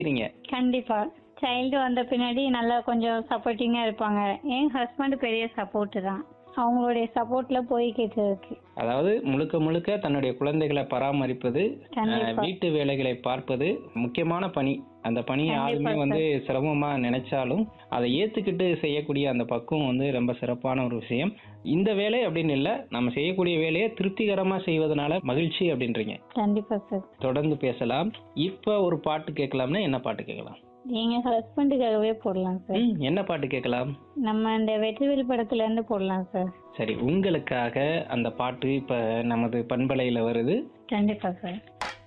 சரிங்க கண்டிப்பா சைல்டு வந்த பின்னாடி நல்லா கொஞ்சம் சப்போர்ட்டிங்கா இருப்பாங்க என் ஹஸ்பண்ட் பெரிய சப்போர்ட் தான் அவங்களுடைய சப்போர்ட்ல போய்கிட்டு இருக்கு அதாவது முழுக்க முழுக்க தன்னுடைய குழந்தைகளை பராமரிப்பது கண்டிப்பா. அஹ், வீட்டு வேலைகளை பார்ப்பது முக்கியமான பணி அந்த பணியை கண்டிப்பா யாருமே சார். வந்து சிரமமா நினைச்சாலும் அதை ஏத்துக்கிட்டு செய்யக்கூடிய அந்த பக்குவம் வந்து ரொம்ப சிறப்பான ஒரு விஷயம் இந்த வேலை அப்படின்னு இல்லை நம்ம செய்யக்கூடிய வேலையை திருப்திகரமா செய்வதனால மகிழ்ச்சி அப்படின்றீங்க கண்டிப்பா சார் தொடர்ந்து பேசலாம் இப்ப ஒரு பாட்டு கேட்கலாம்னா என்ன பாட்டு கேட்கலாம் எங்க ஹஸ்பண்டுக்காகவே போடலாம் சார் ம், என்ன பாட்டு கேட்கலாம் நம்ம இந்த வெற்றிவேல் படத்துல இருந்து போடலாம் சார் சரி உங்களுக்காக அந்த பாட்டு இப்ப நமது பண்பலையில வருது கண்டிப்பா சார்